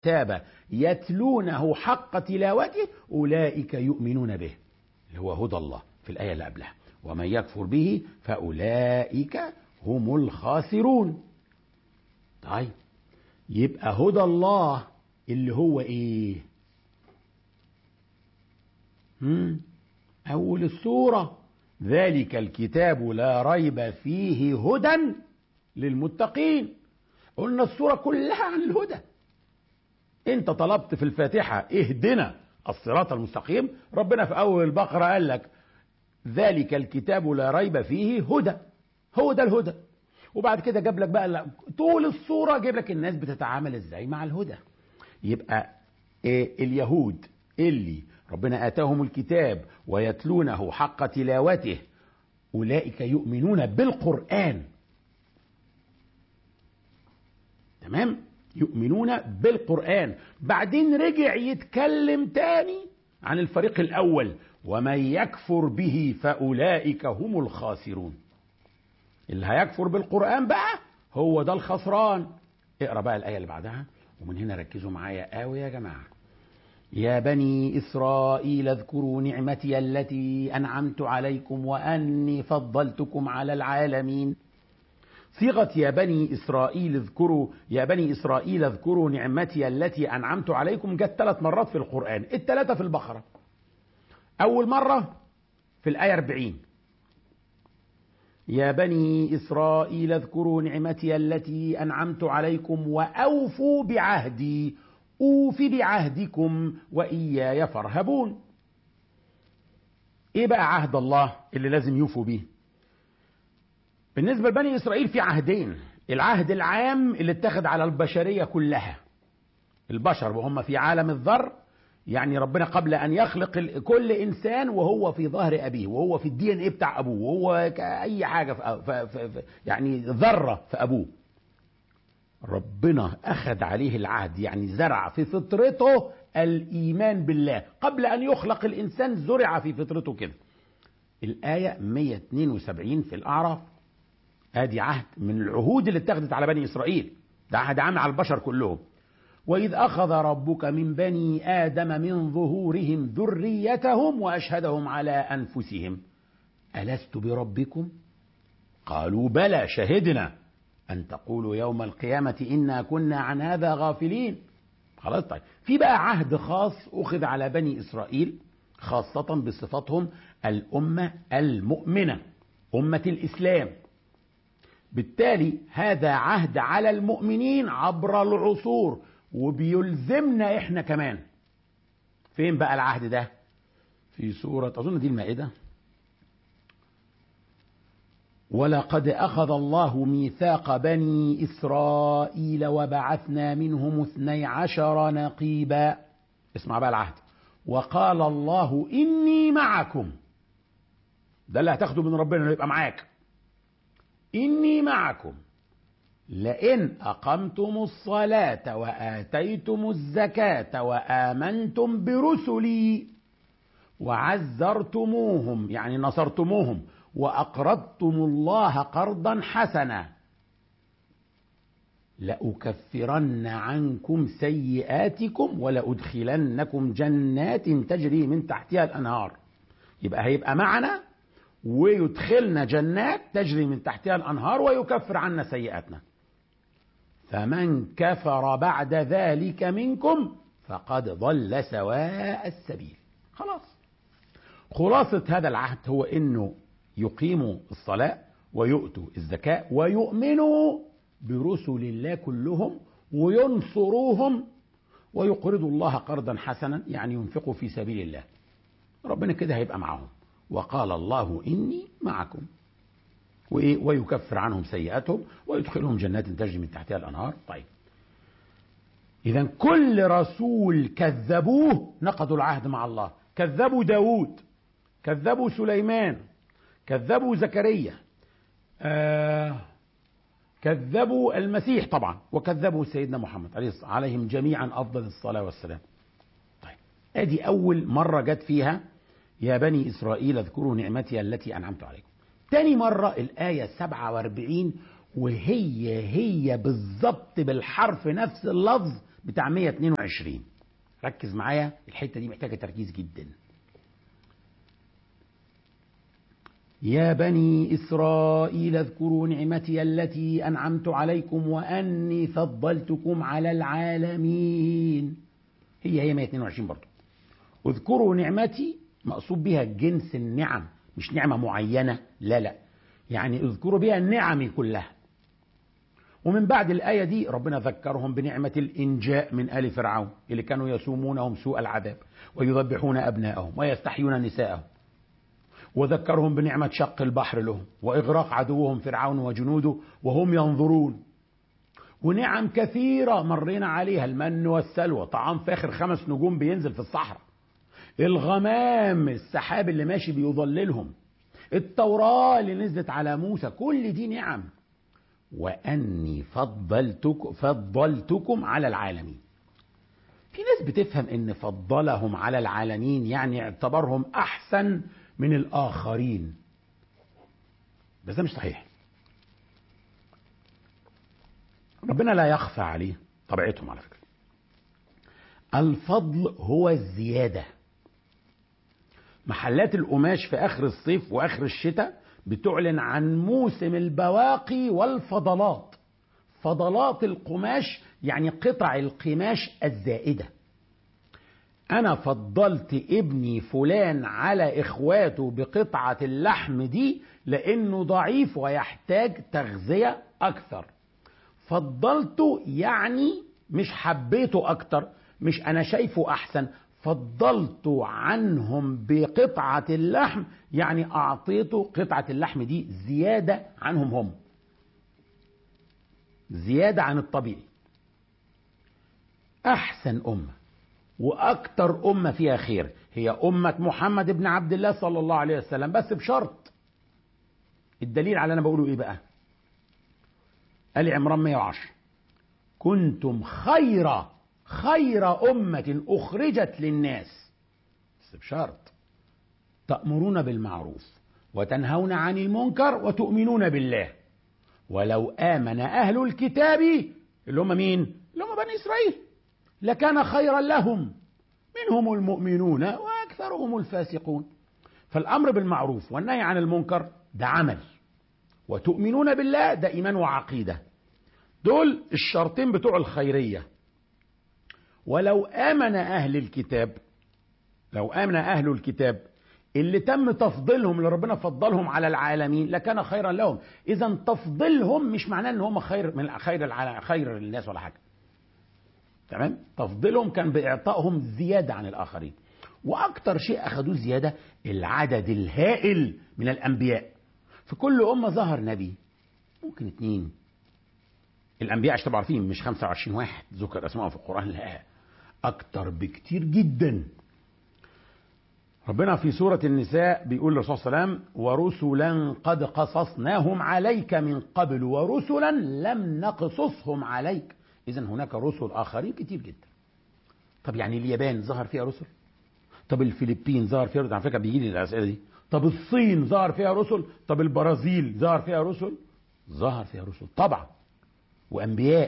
الكتاب يتلونه حق تلاوته أولئك يؤمنون به اللي هو هدى الله في الآية اللي قبلها ومن يكفر به فأولئك هم الخاسرون طيب يبقى هدى الله اللي هو ايه هم؟ أول السورة ذلك الكتاب لا ريب فيه هدى للمتقين قلنا السورة كلها عن الهدى انت طلبت في الفاتحة اهدنا الصراط المستقيم ربنا في أول البقرة قال لك ذلك الكتاب لا ريب فيه هدى هو ده الهدى وبعد كده جاب لك بقى طول الصورة جاب لك الناس بتتعامل ازاي مع الهدى يبقى إيه اليهود اللي ربنا آتاهم الكتاب ويتلونه حق تلاوته أولئك يؤمنون بالقرآن تمام يؤمنون بالقرآن بعدين رجع يتكلم تاني عن الفريق الأول ومن يكفر به فأولئك هم الخاسرون اللي هيكفر بالقرآن بقى هو ده الخسران اقرا بقى الآية اللي بعدها ومن هنا ركزوا معايا قوي يا جماعة يا بني إسرائيل اذكروا نعمتي التي أنعمت عليكم وأني فضلتكم على العالمين صيغة يا بني إسرائيل اذكروا يا بني إسرائيل اذكروا نعمتي التي أنعمت عليكم جت ثلاث مرات في القرآن الثلاثة في البقرة أول مرة في الآية 40 يا بني إسرائيل اذكروا نعمتي التي أنعمت عليكم وأوفوا بعهدي أوف بعهدكم وإياي فارهبون إيه بقى عهد الله اللي لازم يوفوا بيه بالنسبة لبني إسرائيل في عهدين العهد العام اللي اتخذ على البشرية كلها البشر وهم في عالم الذر يعني ربنا قبل ان يخلق كل انسان وهو في ظهر ابيه وهو في الدي ان ايه بتاع ابوه وهو كاي حاجه في في في يعني ذره في ابوه ربنا اخذ عليه العهد يعني زرع في فطرته الايمان بالله قبل ان يخلق الانسان زرع في فطرته كده الايه 172 في الاعراف ادي عهد من العهود اللي اتخذت على بني اسرائيل ده عهد عام على البشر كلهم وإذ أخذ ربك من بني آدم من ظهورهم ذريتهم وأشهدهم على أنفسهم ألست بربكم؟ قالوا بلى شهدنا أن تقولوا يوم القيامة إنا كنا عن هذا غافلين خلاص طيب في بقى عهد خاص أخذ على بني إسرائيل خاصة بصفتهم الأمة المؤمنة أمة الإسلام بالتالي هذا عهد على المؤمنين عبر العصور وبيلزمنا احنا كمان فين بقى العهد ده في سورة أظن دي المائدة ولقد أخذ الله ميثاق بني إسرائيل وبعثنا منهم اثني عشر نقيبا اسمع بقى العهد وقال الله إني معكم ده اللي هتاخده من ربنا انه يبقى معاك إني معكم لئن أقمتم الصلاة وآتيتم الزكاة وآمنتم برسلي وعزرتموهم يعني نصرتموهم وأقرضتم الله قرضا حسنا لأكفرن عنكم سيئاتكم ولأدخلنكم جنات تجري من تحتها الأنهار يبقى هيبقى معنا ويدخلنا جنات تجري من تحتها الأنهار ويكفر عنا سيئاتنا فمن كفر بعد ذلك منكم فقد ضل سواء السبيل خلاص خلاصة هذا العهد هو انه يقيموا الصلاة ويؤتوا الزكاة ويؤمنوا برسل الله كلهم وينصروهم ويقرضوا الله قرضا حسنا يعني ينفقوا في سبيل الله ربنا كده هيبقى معهم وقال الله إني معكم ويكفر عنهم سيئاتهم ويدخلهم جنات تجري من تحتها الأنهار طيب إذا كل رسول كذبوه نقضوا العهد مع الله كذبوا داود كذبوا سليمان كذبوا زكريا آه كذبوا المسيح طبعا وكذبوا سيدنا محمد عليهم جميعا أفضل الصلاة والسلام طيب ادي أول مرة جت فيها يا بني إسرائيل اذكروا نعمتي التي أنعمت عليكم تاني مرة الآية 47 وهي هي بالظبط بالحرف نفس اللفظ بتاع 122 ركز معايا الحتة دي محتاجة تركيز جدا يا بني إسرائيل اذكروا نعمتي التي أنعمت عليكم وأني فضلتكم على العالمين هي هي 122 برضو اذكروا نعمتي مقصود بها جنس النعم مش نعمة معينة لا لا يعني اذكروا بها النعم كلها ومن بعد الآية دي ربنا ذكرهم بنعمة الإنجاء من آل فرعون اللي كانوا يسومونهم سوء العذاب ويذبحون أبناءهم ويستحيون نساءهم وذكرهم بنعمة شق البحر لهم وإغراق عدوهم فرعون وجنوده وهم ينظرون ونعم كثيرة مرينا عليها المن والسلوى طعام فاخر خمس نجوم بينزل في الصحراء الغمام السحاب اللي ماشي بيظللهم التوراة اللي نزلت على موسى كل دي نعم وأني فضلتك فضلتكم على العالمين في ناس بتفهم ان فضلهم على العالمين يعني اعتبرهم احسن من الاخرين بس ده مش صحيح ربنا لا يخفى عليه طبيعتهم على فكره الفضل هو الزياده محلات القماش في اخر الصيف واخر الشتاء بتعلن عن موسم البواقي والفضلات فضلات القماش يعني قطع القماش الزائده انا فضلت ابني فلان على اخواته بقطعه اللحم دي لانه ضعيف ويحتاج تغذيه اكثر فضلته يعني مش حبيته اكتر مش انا شايفه احسن فضلت عنهم بقطعة اللحم يعني أعطيته قطعة اللحم دي زيادة عنهم هم زيادة عن الطبيعي أحسن أمة وأكتر أمة فيها خير هي أمة محمد بن عبد الله صلى الله عليه وسلم بس بشرط الدليل على أنا بقوله إيه بقى آل عمران 110 كنتم خير خير أمة أخرجت للناس بس بشرط تأمرون بالمعروف وتنهون عن المنكر وتؤمنون بالله ولو آمن أهل الكتاب اللي هم مين؟ اللي هم بني إسرائيل لكان خيرا لهم منهم المؤمنون وأكثرهم الفاسقون فالأمر بالمعروف والنهي عن المنكر ده عمل وتؤمنون بالله ده إيمان وعقيدة دول الشرطين بتوع الخيرية ولو آمن أهل الكتاب لو آمن أهل الكتاب اللي تم تفضيلهم اللي ربنا فضلهم على العالمين لكان خيرا لهم إذا تفضيلهم مش معناه إن هم خير من خير العالم خير للناس ولا حاجة تمام تفضيلهم كان بإعطائهم زيادة عن الآخرين وأكتر شيء أخذوه زيادة العدد الهائل من الأنبياء في كل أمة ظهر نبي ممكن اتنين الأنبياء عشان تبقوا عارفين مش 25 واحد ذكر أسمائهم في القرآن لا أكتر بكتير جدا ربنا في سورة النساء بيقول للرسول صلى الله عليه وسلم ورسلا قد قصصناهم عليك من قبل ورسلا لم نقصصهم عليك إذا هناك رسل آخرين كتير جدا طب يعني اليابان ظهر فيها رسل طب الفلبين ظهر فيها رسل على فكرة بيجي لي الأسئلة دي طب الصين ظهر فيها رسل طب البرازيل ظهر فيها رسل ظهر فيها رسل طبعا وأنبياء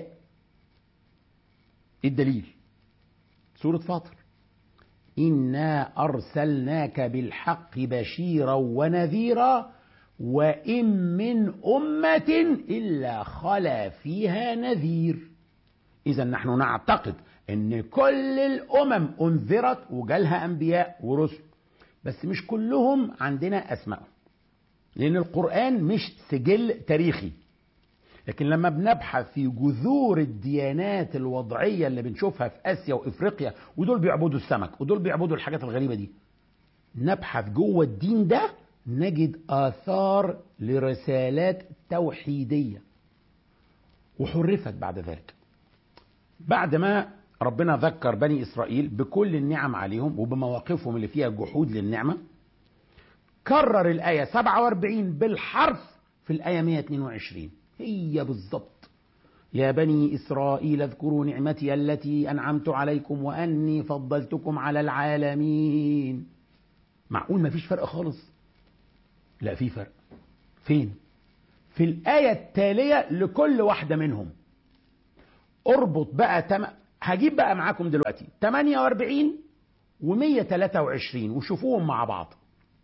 ايه الدليل سورة فاطر إنا أرسلناك بالحق بشيرا ونذيرا وإن من أمة إلا خلا فيها نذير إذا نحن نعتقد أن كل الأمم أنذرت وجالها أنبياء ورسل بس مش كلهم عندنا أسماء لأن القرآن مش سجل تاريخي لكن لما بنبحث في جذور الديانات الوضعية اللي بنشوفها في آسيا وإفريقيا ودول بيعبدوا السمك ودول بيعبدوا الحاجات الغريبة دي نبحث جوه الدين ده نجد آثار لرسالات توحيدية وحرفت بعد ذلك بعد ما ربنا ذكر بني إسرائيل بكل النعم عليهم وبمواقفهم اللي فيها جحود للنعمة كرر الآية 47 بالحرف في الآية 122 هي بالضبط يا بني إسرائيل اذكروا نعمتي التي أنعمت عليكم وأني فضلتكم على العالمين معقول ما فيش فرق خالص لا في فرق فين في الآية التالية لكل واحدة منهم اربط بقى تم... هجيب بقى معاكم دلوقتي 48 و123 وشوفوهم مع بعض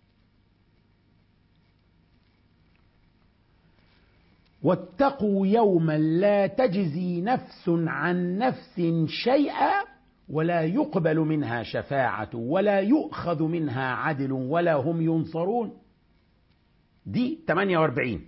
واتقوا يوما لا تجزي نفس عن نفس شيئا ولا يقبل منها شفاعة ولا يؤخذ منها عدل ولا هم ينصرون دي 48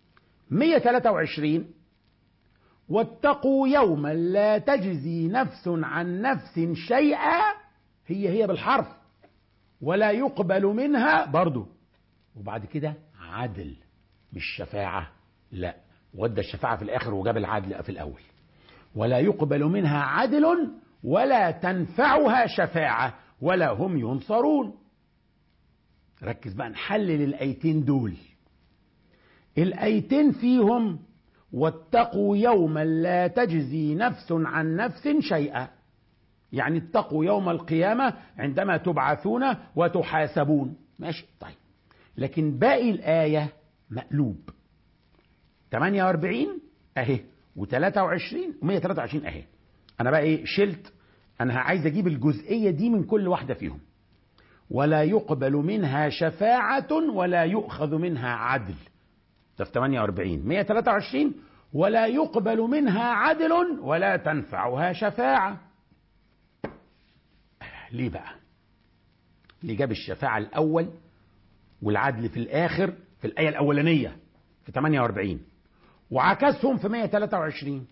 123 واتقوا يوما لا تجزي نفس عن نفس شيئا هي هي بالحرف ولا يقبل منها برضو وبعد كده عدل مش شفاعة لا ودى الشفاعة في الآخر وجاب العدل في الأول ولا يقبل منها عدل ولا تنفعها شفاعة ولا هم ينصرون ركز بقى نحلل الآيتين دول الآيتين فيهم واتقوا يوما لا تجزي نفس عن نفس شيئا يعني اتقوا يوم القيامة عندما تبعثون وتحاسبون ماشي طيب لكن باقي الآية مقلوب 48 اهي و23 و123 اهي انا بقى ايه شلت انا عايز اجيب الجزئية دي من كل واحدة فيهم ولا يقبل منها شفاعة ولا يؤخذ منها عدل ده في 48 123 ولا يقبل منها عدل ولا تنفعها شفاعة ليه بقى ليه جاب الشفاعة الأول والعدل في الآخر في الآية الأولانية في 48 وعكسهم في 123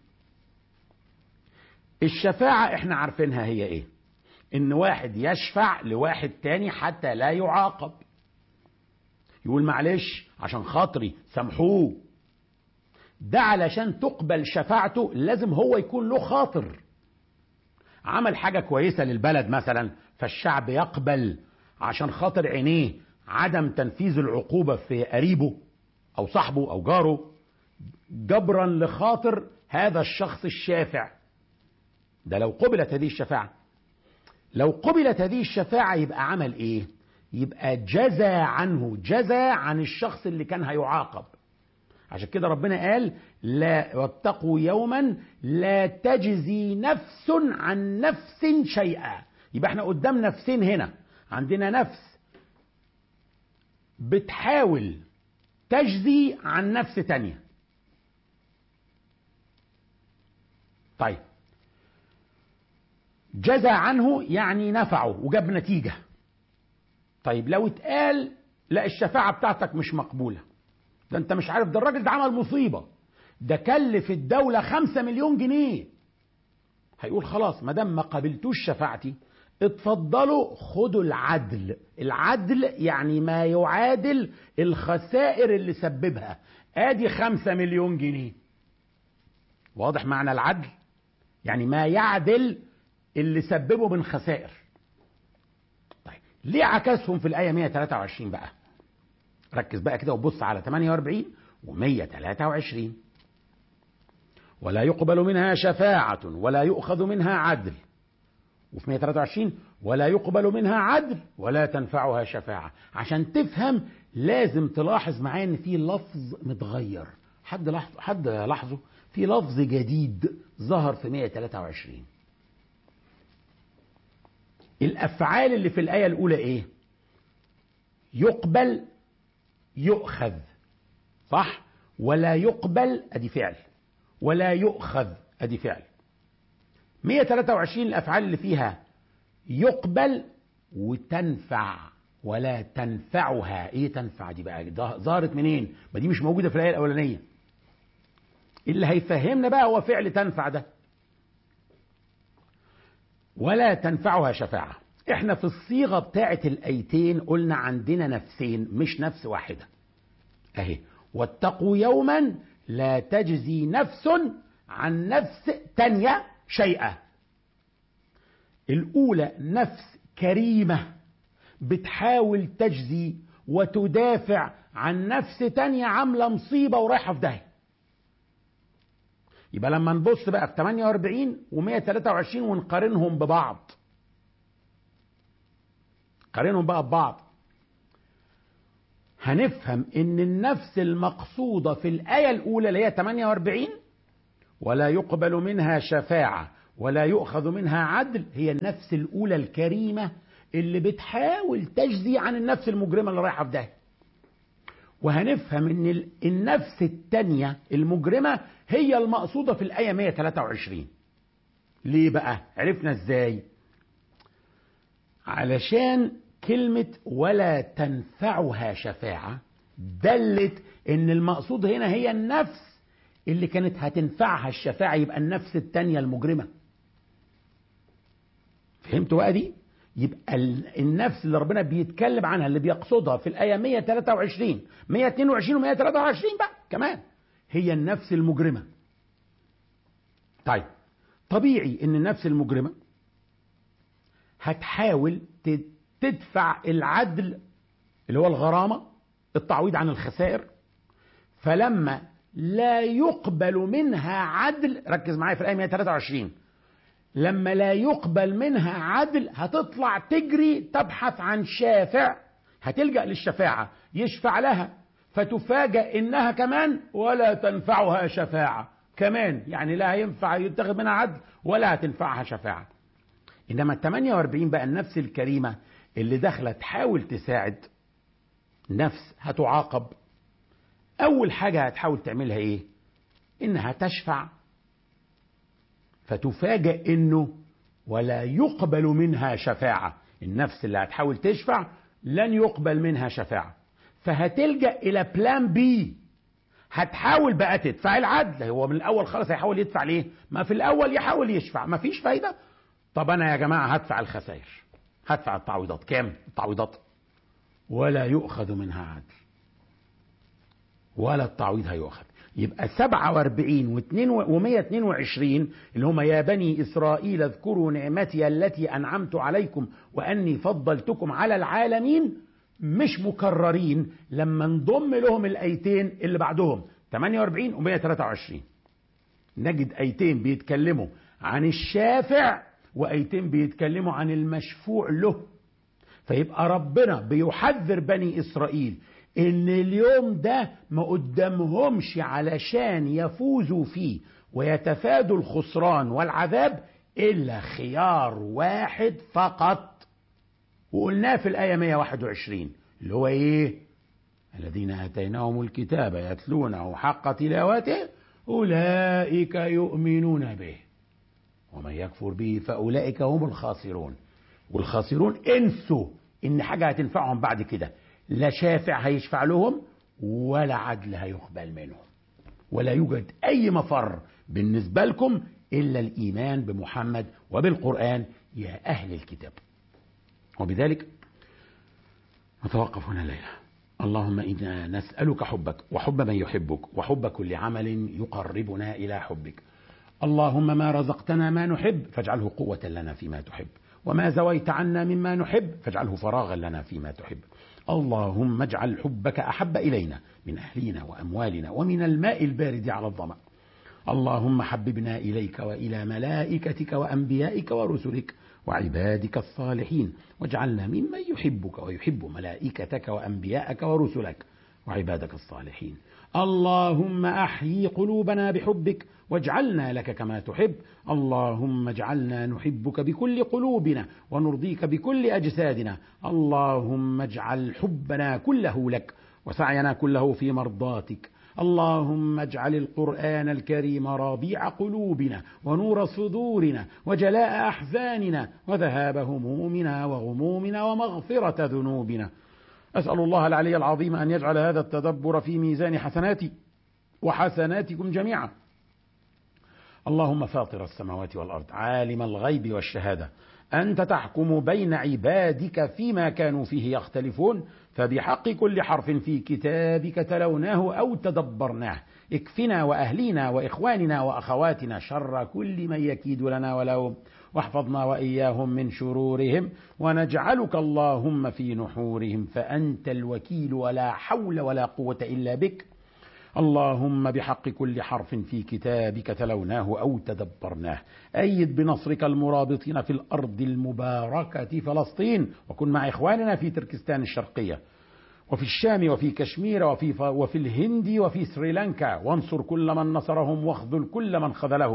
الشفاعة احنا عارفينها هي ايه ان واحد يشفع لواحد تاني حتى لا يعاقب يقول معلش عشان خاطري سامحوه ده علشان تقبل شفاعته لازم هو يكون له خاطر عمل حاجة كويسة للبلد مثلا فالشعب يقبل عشان خاطر عينيه عدم تنفيذ العقوبة في قريبه أو صاحبه أو جاره جبرا لخاطر هذا الشخص الشافع ده لو قبلت هذه الشفاعة لو قبلت هذه الشفاعة يبقى عمل ايه يبقى جزى عنه جزى عن الشخص اللي كان هيعاقب عشان كده ربنا قال لا واتقوا يوما لا تجزي نفس عن نفس شيئا يبقى احنا قدام نفسين هنا عندنا نفس بتحاول تجزي عن نفس تانية طيب جزى عنه يعني نفعه وجاب نتيجة طيب لو اتقال لا الشفاعة بتاعتك مش مقبولة ده انت مش عارف ده الراجل ده عمل مصيبة ده كلف الدولة خمسة مليون جنيه هيقول خلاص ما دام ما قبلتوش شفاعتي اتفضلوا خدوا العدل العدل يعني ما يعادل الخسائر اللي سببها ادي خمسة مليون جنيه واضح معنى العدل يعني ما يعدل اللي سببه من خسائر طيب ليه عكسهم في الآية 123 بقى ركز بقى كده وبص على 48 و123 ولا يقبل منها شفاعة ولا يؤخذ منها عدل وفي 123 ولا يقبل منها عدل ولا تنفعها شفاعة عشان تفهم لازم تلاحظ معايا ان في لفظ متغير حد لاحظ حد لاحظه في لفظ جديد ظهر في 123 الافعال اللي في الايه الاولى ايه يقبل يؤخذ صح ولا يقبل ادي فعل ولا يؤخذ ادي فعل 123 الافعال اللي فيها يقبل وتنفع ولا تنفعها ايه تنفع دي بقى ظهرت منين ما دي مش موجوده في الايه الاولانيه اللي هيفهمنا بقى هو فعل تنفع ده ولا تنفعها شفاعة احنا في الصيغة بتاعة الايتين قلنا عندنا نفسين مش نفس واحدة اهي واتقوا يوما لا تجزي نفس عن نفس تانية شيئا الاولى نفس كريمة بتحاول تجزي وتدافع عن نفس تانية عاملة مصيبة ورايحة في داهية يبقى لما نبص بقى في 48 و123 ونقارنهم ببعض قارنهم بقى ببعض هنفهم ان النفس المقصودة في الآية الأولى اللي هي 48 ولا يقبل منها شفاعة ولا يؤخذ منها عدل هي النفس الأولى الكريمة اللي بتحاول تجزي عن النفس المجرمة اللي رايحة في ده وهنفهم ان النفس التانية المجرمة هي المقصودة في الآية 123 ليه بقى عرفنا ازاي علشان كلمة ولا تنفعها شفاعة دلت ان المقصود هنا هي النفس اللي كانت هتنفعها الشفاعة يبقى النفس التانية المجرمة فهمتوا بقى دي يبقى النفس اللي ربنا بيتكلم عنها اللي بيقصدها في الآية 123 122 و 123 بقى كمان هي النفس المجرمة طيب طبيعي ان النفس المجرمة هتحاول تدفع العدل اللي هو الغرامة التعويض عن الخسائر فلما لا يقبل منها عدل ركز معايا في الآية 123 لما لا يقبل منها عدل هتطلع تجري تبحث عن شافع هتلجأ للشفاعة يشفع لها فتفاجأ إنها كمان ولا تنفعها شفاعة كمان يعني لا ينفع يتخذ منها عدل ولا هتنفعها شفاعة إنما ال 48 بقى النفس الكريمة اللي داخلة تحاول تساعد نفس هتعاقب أول حاجة هتحاول تعملها إيه؟ إنها تشفع فتفاجأ إنه ولا يقبل منها شفاعة النفس اللي هتحاول تشفع لن يقبل منها شفاعة فهتلجأ إلى بلان بي هتحاول بقى تدفع العدل هو من الأول خلاص هيحاول يدفع ليه ما في الأول يحاول يشفع ما فيش فايدة طب أنا يا جماعة هدفع الخسائر هدفع التعويضات كام التعويضات ولا يؤخذ منها عدل ولا التعويض هيؤخذ يبقى 47 و122 اللي هم يا بني إسرائيل اذكروا نعمتي التي أنعمت عليكم وأني فضلتكم على العالمين مش مكررين لما نضم لهم الآيتين اللي بعدهم 48 و123 نجد آيتين بيتكلموا عن الشافع وآيتين بيتكلموا عن المشفوع له فيبقى ربنا بيحذر بني إسرائيل ان اليوم ده ما قدامهمش علشان يفوزوا فيه ويتفادوا الخسران والعذاب الا خيار واحد فقط وقلناه في الايه 121 اللي هو ايه الذين اتيناهم الكتاب يتلونه حق تلاوته اولئك يؤمنون به ومن يكفر به فاولئك هم الخاسرون والخاسرون انسوا ان حاجه هتنفعهم بعد كده لا شافع هيشفع لهم ولا عدل هيقبل منهم ولا يوجد أي مفر بالنسبة لكم إلا الإيمان بمحمد وبالقرآن يا أهل الكتاب وبذلك نتوقف هنا الليلة اللهم إنا نسألك حبك وحب من يحبك وحب كل عمل يقربنا إلى حبك اللهم ما رزقتنا ما نحب فاجعله قوة لنا فيما تحب وما زويت عنا مما نحب فاجعله فراغا لنا فيما تحب اللهم اجعل حبك احب الينا من اهلنا واموالنا ومن الماء البارد على الظما اللهم حببنا اليك والى ملائكتك وانبيائك ورسلك وعبادك الصالحين واجعلنا ممن يحبك ويحب ملائكتك وانبياءك ورسلك وعبادك الصالحين اللهم احيي قلوبنا بحبك واجعلنا لك كما تحب اللهم اجعلنا نحبك بكل قلوبنا ونرضيك بكل اجسادنا اللهم اجعل حبنا كله لك وسعينا كله في مرضاتك اللهم اجعل القران الكريم ربيع قلوبنا ونور صدورنا وجلاء احزاننا وذهاب همومنا وغمومنا ومغفره ذنوبنا اسال الله العلي العظيم ان يجعل هذا التدبر في ميزان حسناتي وحسناتكم جميعا اللهم فاطر السماوات والارض عالم الغيب والشهاده انت تحكم بين عبادك فيما كانوا فيه يختلفون فبحق كل حرف في كتابك تلوناه او تدبرناه اكفنا واهلينا واخواننا واخواتنا شر كل من يكيد لنا ولهم واحفظنا واياهم من شرورهم ونجعلك اللهم في نحورهم فانت الوكيل ولا حول ولا قوه الا بك اللهم بحق كل حرف في كتابك تلوناه او تدبرناه ايد بنصرك المرابطين في الارض المباركه فلسطين وكن مع اخواننا في تركستان الشرقيه وفي الشام وفي كشمير وفي ف... وفي الهند وفي سريلانكا وانصر كل من نصرهم واخذل كل من خذلهم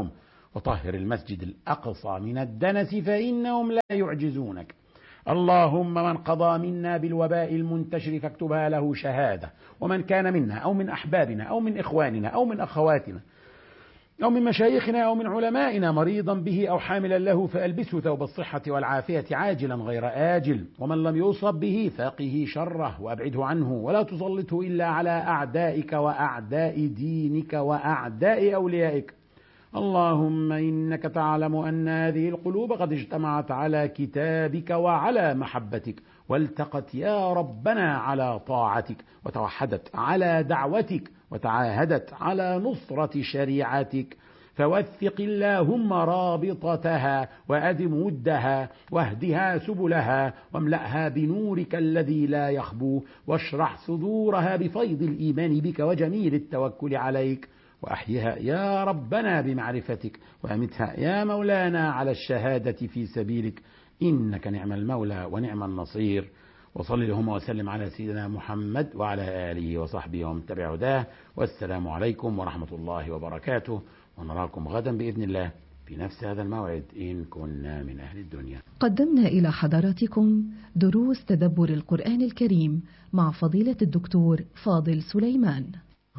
وطهر المسجد الأقصى من الدنس فإنهم لا يعجزونك اللهم من قضى منا بالوباء المنتشر فاكتبها له شهادة ومن كان منا أو من أحبابنا أو من إخواننا أو من أخواتنا أو من مشايخنا أو من علمائنا مريضا به أو حاملا له فألبسه ثوب الصحة والعافية عاجلا غير آجل ومن لم يصب به فقه شره وأبعده عنه ولا تسلطه إلا على أعدائك وأعداء دينك وأعداء أوليائك اللهم إنك تعلم أن هذه القلوب قد اجتمعت على كتابك وعلى محبتك والتقت يا ربنا على طاعتك وتوحدت على دعوتك وتعاهدت على نصرة شريعتك فوثق اللهم رابطتها وأدم ودها واهدها سبلها واملأها بنورك الذي لا يخبو واشرح صدورها بفيض الإيمان بك وجميل التوكل عليك وأحيها يا ربنا بمعرفتك وأمتها يا مولانا على الشهادة في سبيلك إنك نعم المولى ونعم النصير وصل اللهم وسلم على سيدنا محمد وعلى آله وصحبه ومن تبع هداه والسلام عليكم ورحمة الله وبركاته ونراكم غدا بإذن الله في نفس هذا الموعد إن كنا من أهل الدنيا قدمنا إلى حضراتكم دروس تدبر القرآن الكريم مع فضيلة الدكتور فاضل سليمان